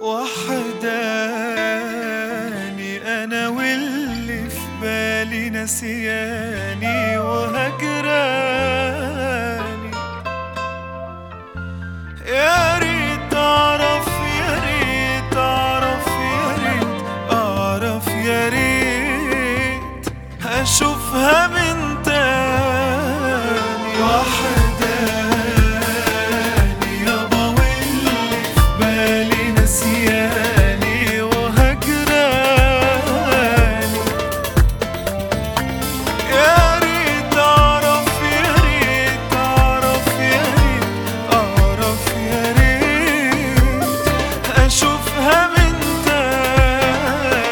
وحداني أنا واللي في بالي نسياني وهجراني يا ريت أعرف يا ريت أعرف يا ريت أعرف يا ريت أشوفها من تاني وحداني يابا واللي في بالي نسياني وهجراني يا ريت أعرف يا ريت أعرف يا ريت أعرف يا ريت أشوفها من تاني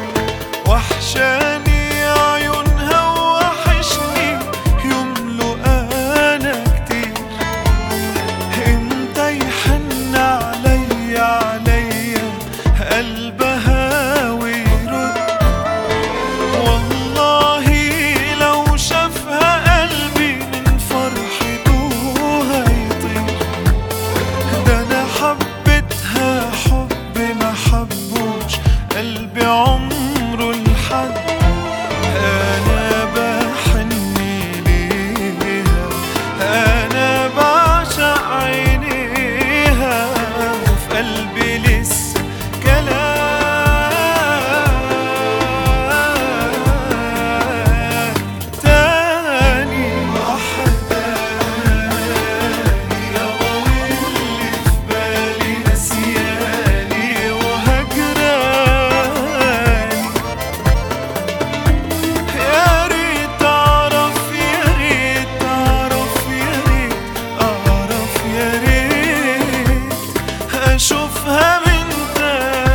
وحشاني عيونها وحشني يملوا أنا كتير انت يحن علي علي قلبها ويرد والله لو شافها قلبي من فرحته هيطير ده انا حبيتها حب ما حبوش قلبي عمره لحد انا بحن ليها انا بعشق عينيها وفي قلبي لسه كلام تاني وحداني يابا واللي في بالي نسياني وهجراني يا ريت أعرف يا ريت أعرف يا ريت أعرف يا ريت أشوفها من تاني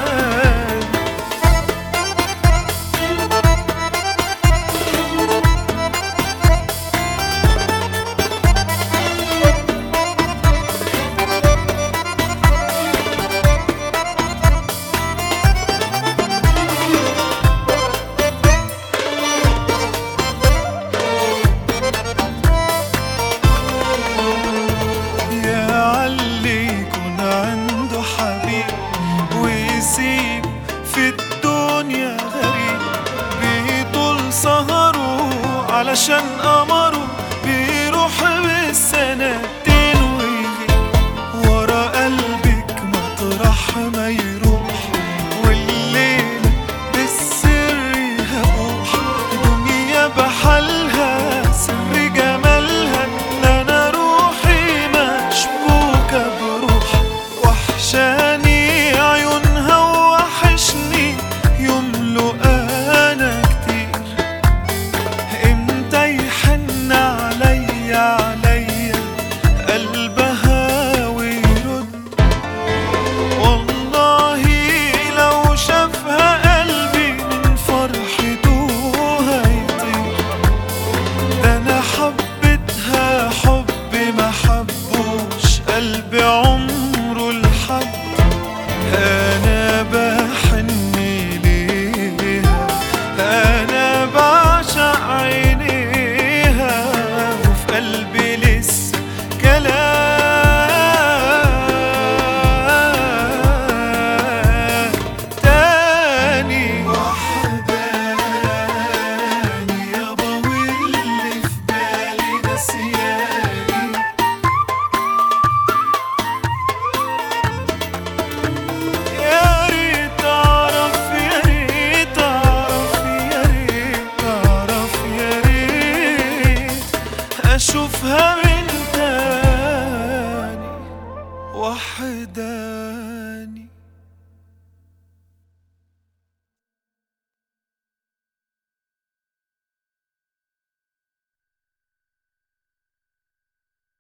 يا علي يكون عنده حبيب ويسيب في الدنيا غريب بيطول سهره علشان قمره بيروح بالسنتين ويغيب ورا قلبك مطرح ما يروح والليل بالسر هبوح دنيا بحالها سر جمالها لا انا روحي مشبوكة بروح وحشاني عيونها وحشني يملوا انا كتير امتى يحن علي علي قلبها ويرد والله لو شافها قلبي من فرحته هيطير ده انا حبيتها حب ما حبوش قلبي عمره لحد انا بحن ليها انا بعشق عينيها وفي قلبي لسه كلام تاني وحداني يابا واللي في بالي نسياني يا ريت أعرف يا ريت أعرف يا ريت أعرف يا ريت أشوفها من تاني وحداني